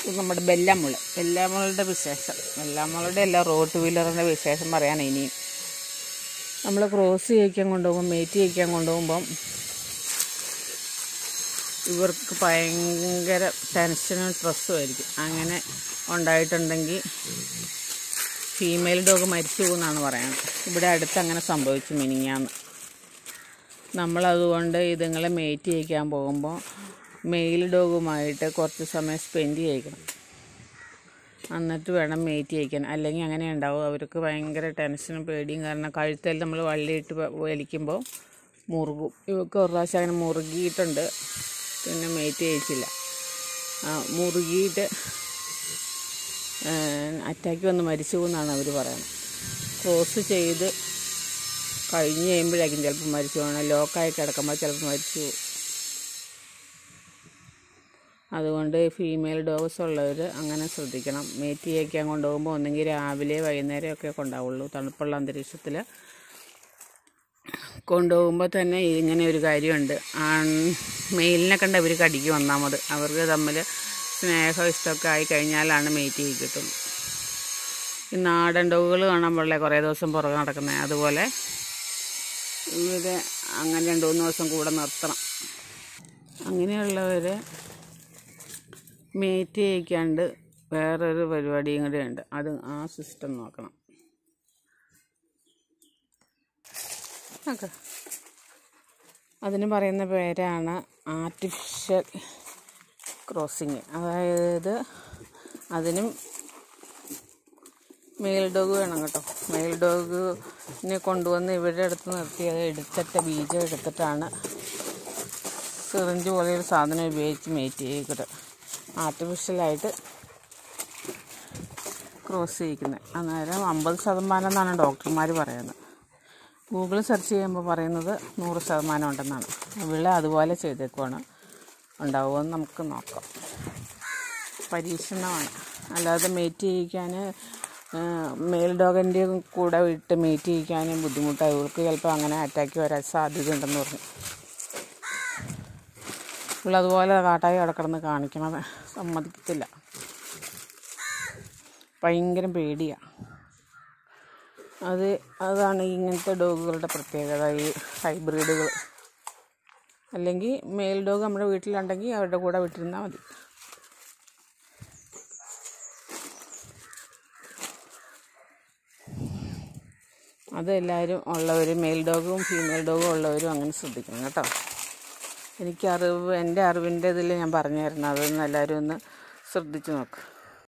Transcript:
ഇത് നമ്മുടെ ബെല്ലാമുള് ബെല്ലാമുളുടെ വിശേഷം ബെല്ലാമുളുടെ അല്ല റോട്ട് വീലറിൻ്റെ വിശേഷം പറയാൻ ഇനിയും നമ്മൾ ക്രോസ് ചെയ്യിക്കാൻ കൊണ്ടുപോകുമ്പോൾ മേറ്റ് ചെയ്യിക്കാൻ കൊണ്ടുപോകുമ്പം ഇവർക്ക് ഭയങ്കര ടെൻഷനും സ്ട്രെസ്സും ആയിരിക്കും അങ്ങനെ ഉണ്ടായിട്ടുണ്ടെങ്കിൽ ഫീമെയിൽ ഡോഗ് മരിച്ചു പോകുന്നാണ് പറയുന്നത് ഇവിടെ അടുത്ത് അങ്ങനെ സംഭവിച്ചു മിനിങ്ങാന്ന് നമ്മളതുകൊണ്ട് ഇതുങ്ങളെ മേറ്റ് ചെയ്യിക്കാൻ പോകുമ്പോൾ മെയിൽ ഡോഗുമായിട്ട് കുറച്ച് സമയം സ്പെൻഡ് ചെയ്യിക്കണം എന്നിട്ട് വേണം മേറ്റ് ചെയ്യിക്കാൻ അല്ലെങ്കിൽ അങ്ങനെ ഉണ്ടാവും അവർക്ക് ഭയങ്കര ടെൻഷനും പേടിയും കാരണം കഴുത്തിൽ നമ്മൾ വള്ളിയിട്ട് വ- വലിക്കുമ്പോൾ മുറുകും ഇവർക്ക് ഒരു പ്രാവശ്യം അങ്ങനെ മുറുകിയിട്ടുണ്ട് പിന്നെ മേറ്റ് ചെയ്യിച്ചില്ല ആ, മുറുകിയിട്ട് അറ്റാക്ക് വന്ന് മരിച്ചു എന്നാണ് അവർ പറയുന്നത് ക്രോസ് ചെയ്ത് കഴിഞ്ഞ് കഴിയുമ്പോഴായിരിക്കും ചിലപ്പോൾ മരിച്ചു പോകണം ലോക്കായി കിടക്കുമ്പോൾ ചിലപ്പോൾ മരിച്ചു പോകും അതുകൊണ്ട് ഫീമെയിൽ ഡോഗ്സ് ഉള്ളവർ അങ്ങനെ ശ്രദ്ധിക്കണം മേറ്റ് ചെയ്യിക്കാൻ കൊണ്ടുപോകുമ്പോൾ ഒന്നെങ്കിൽ രാവിലെ വൈകുന്നേരം ഒക്കെ കൊണ്ടാവുള്ളൂ തണുപ്പുള്ള അന്തരീക്ഷത്തിൽ കൊണ്ടുപോകുമ്പോൾ തന്നെ ഇങ്ങനെ ഒരു കാര്യമുണ്ട് ആൺ മെയിലിനെ കണ്ട് അവർ കടിക്കും ഒന്നാമത് അവർക്ക് തമ്മിൽ സ്നേഹം ഇഷ്ടമൊക്കെ ആയി കഴിഞ്ഞാലാണ് മേറ്റ് ചെയ്ത് കിട്ടുള്ളൂ ഈ നാടൻ ഡോഗുകൾ കാണാൻ പാടില്ല കുറേ ദിവസം പുറകെ നടക്കുന്നത് അതുപോലെ ഇവരെ അങ്ങനെ രണ്ട് മൂന്ന് ദിവസം കൂടെ നിർത്തണം അങ്ങനെയുള്ളവർ മേറ്റ് ചെയ്യിക്കാണ്ട് വേറൊരു പരിപാടിയും കൂടെ ഉണ്ട് അത് ആ സിസ്റ്റം നോക്കണം ഓക്കെ അതിന് പറയുന്ന പേരാണ് ആർട്ടിഫിഷ്യൽ ക്രോസിങ് അതായത് അതിനും മെയിൽ ഡോഗ് വേണം കേട്ടോ മെയിൽ ഡോഗിനെ കൊണ്ടുവന്ന് ഇവരുടെ അടുത്ത് നിർത്തി അത് എടുത്തിട്ട് ബീജം എടുത്തിട്ടാണ് സിറിഞ്ച് പോലെയൊരു സാധനം ഉപയോഗിച്ച് മേറ്റ് ചെയ്തിട്ട് ആർട്ടിഫിഷ്യലായിട്ട് ക്രോസ് ചെയ്യിക്കുന്നത് അന്നേരം അമ്പത് ശതമാനം എന്നാണ് ഡോക്ടർമാർ പറയുന്നത് ഗൂഗിൾ സെർച്ച് ചെയ്യുമ്പോൾ പറയുന്നത് നൂറ് ശതമാനം ഉണ്ടെന്നാണ് വിള അതുപോലെ ചെയ്തേക്കുവാണ് ഉണ്ടാവുമെന്ന് നമുക്ക് നോക്കാം പരീക്ഷണമാണ് അല്ലാതെ മേറ്റ് ചെയ്യിക്കാൻ മെയിൽ ഡോഗിൻ്റെ കൂടെ വിട്ട് മേറ്റ് ചെയ്യിക്കാനും ബുദ്ധിമുട്ടായി ഇവർക്ക് ചിലപ്പോൾ അങ്ങനെ അറ്റാക്ക് വരാൻ സാധ്യതയുണ്ടെന്ന് പറഞ്ഞു ഇവിടെ അതുപോലെ കാട്ടായി കിടക്കിടന്ന് കാണിക്കണത് സമ്മതിക്കത്തില്ല ഭയങ്കര പേടിയാണ് അത് അതാണ് ഇങ്ങനത്തെ ഡോഗുകളുടെ പ്രത്യേകത ഈ ഹൈബ്രിഡുകൾ അല്ലെങ്കിൽ മെയിൽ ഡോഗ് നമ്മുടെ വീട്ടിലുണ്ടെങ്കിൽ അവരുടെ കൂടെ വിട്ടിരുന്നാൽ മതി അത് എല്ലാവരും ഉള്ളവർ മെയിൽ ഡോഗും ഫീമെയിൽ ഡോഗും ഉള്ളവരും അങ്ങനെ ശ്രദ്ധിക്കണം കേട്ടോ എനിക്ക് അറിവ് എൻ്റെ അറിവിൻ്റെ ഇതിൽ ഞാൻ പറഞ്ഞു തരണം അതൊന്ന് എല്ലാവരും ഒന്ന് ശ്രദ്ധിച്ച് നോക്ക്